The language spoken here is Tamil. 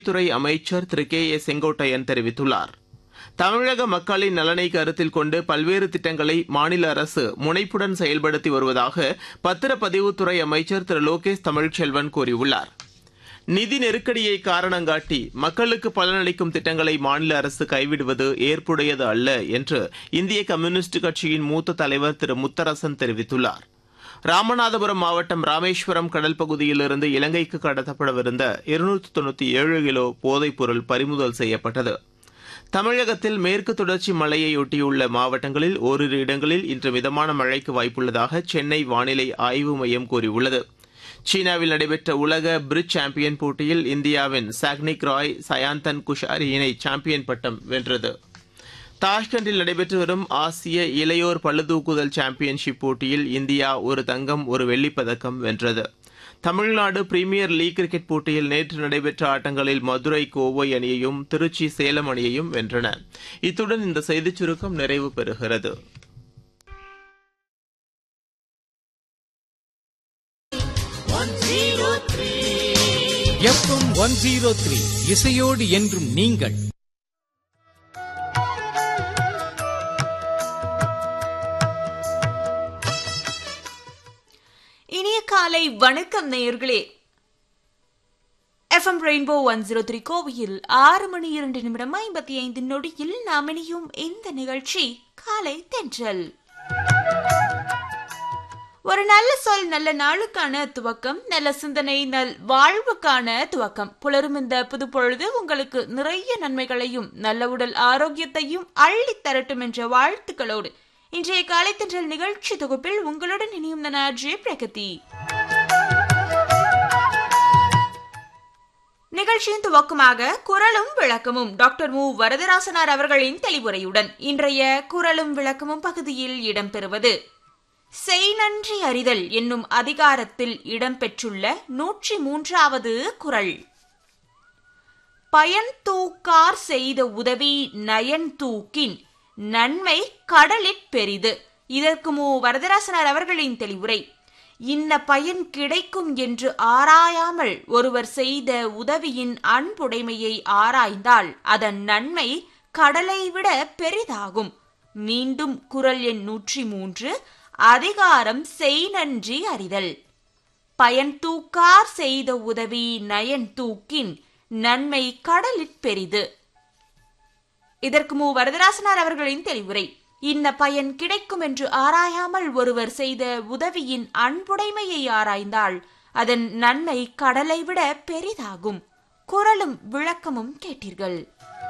துறை அமைச்சர் திரு கே ஏ செங்கோட்டையன் தெரிவித்துள்ளார் தமிழக மக்களின் நலனை கருத்தில் கொண்டு பல்வேறு திட்டங்களை மாநில அரசு முனைப்புடன் செயல்படுத்தி வருவதாக பத்திரப்பதிவுத்துறை அமைச்சர் திரு லோகேஷ் தமிழ்ச்செல்வன் கூறியுள்ளார் நிதி நெருக்கடியை காரணங்காட்டி மக்களுக்கு பலனளிக்கும் திட்டங்களை மாநில அரசு கைவிடுவது ஏற்புடையது அல்ல என்று இந்திய கம்யூனிஸ்ட் கட்சியின் மூத்த தலைவர் திரு முத்தரசன் தெரிவித்துள்ளார் ராமநாதபுரம் மாவட்டம் ராமேஸ்வரம் கடல் பகுதியிலிருந்து இலங்கைக்கு கடத்தப்படவிருந்த இருநூற்று தொண்ணூத்தி ஏழு கிலோ போதைப் பொருள் பறிமுதல் செய்யப்பட்டது தமிழகத்தில் மேற்கு தொடர்ச்சி மலையையொட்டியுள்ள மாவட்டங்களில் ஓரிரு இடங்களில் இன்று மிதமான மழைக்கு வாய்ப்புள்ளதாக சென்னை வானிலை ஆய்வு மையம் கூறியுள்ளது சீனாவில் நடைபெற்ற உலக பிரிட்ஜ் சாம்பியன் போட்டியில் இந்தியாவின் சாக்னிக் ராய் சயாந்தன் குஷாரி இணை சாம்பியன் பட்டம் வென்றது தாஷ்கண்டில் நடைபெற்று வரும் ஆசிய இளையோர் பளுதூக்குதல் சாம்பியன்ஷிப் போட்டியில் இந்தியா ஒரு தங்கம் ஒரு வெள்ளிப் பதக்கம் வென்றது தமிழ்நாடு பிரீமியர் லீக் கிரிக்கெட் போட்டியில் நேற்று நடைபெற்ற ஆட்டங்களில் மதுரை கோவை அணியையும் திருச்சி சேலம் அணியையும் வென்றன இத்துடன் இந்த செய்திச் சுருக்கம் நிறைவு பெறுகிறது எஃப்எம் ஒன் ஜீரோ த்ரீ இசையோடு என்றும் நீங்கள் இனிய காலை வணக்கம் நேயர்களே FM rainbow one zero three கோவையில் ஆறு மணி இரண்டு நிமிடம் ஐம்பத்தி ஐந்து நொடியில் நாம் இணையும் இந்த நிகழ்ச்சி காலை தென்றல் ஒரு நல்ல சொல் நல்ல நாளுக்கான துவக்கம் நல்ல சிந்தனை நல் வாழ்வுக்கான துவக்கம் புலரும் இந்த புது பொழுது உங்களுக்கு நிறைய நன்மைகளையும் நல்ல உடல் ஆரோக்கியத்தையும் அள்ளித் தரட்டும் என்ற வாழ்த்துக்களோடு இன்றைய காலை தென்றல் நிகழ்ச்சி தொகுப்பில் உங்களுடன் இனியும் நான் ஜே பிரகதி நிகழ்ச்சியின் துவக்கமாக குரலும் விளக்கமும் டாக்டர் மு வரதராசனார் அவர்களின் தெளிவுரையுடன் இன்றைய குரலும் விளக்கமும் பகுதியில் இடம்பெறுவது செய் நன்றி அறிதல் என்னும் அதிகாரத்தில் இடம்பெற்றுள்ள நூற்றி மூன்றாவது குரல் பயன் தூக்கார் செய்த உதவி நயன் தூக்கின் நன்மை கடலிற் பெரிது இதற்கு மு வரதராசனார் அவர்களின் தெளிவுரை இன்ன பயன் கிடைக்கும் என்று ஆராயாமல் ஒருவர் செய்த உதவியின் அன்புடைமையை ஆராய்ந்தால் அதன் நன்மை கடலை விட பெரிதாகும் மீண்டும் குரல் எண் நூற்றி மூன்று அதிகாரம் செய் நன்றி அறிதல் பயன் தூக்கார் செய்த உதவி நயன் தூக்கின் நன்மை கடலிற் பெரிது இதற்கு மு வரதராசனார் அவர்களின் தெளிவுரை இன்ன பயன் கிடைக்கும் என்று ஆராயாமல் ஒருவர் செய்த உதவியின் அன்புடைமையை ஆராய்ந்தால் அதன் நன்மை கடலை விட பெரிதாகும் குரலும் விளக்கமும் கேட்டீர்கள்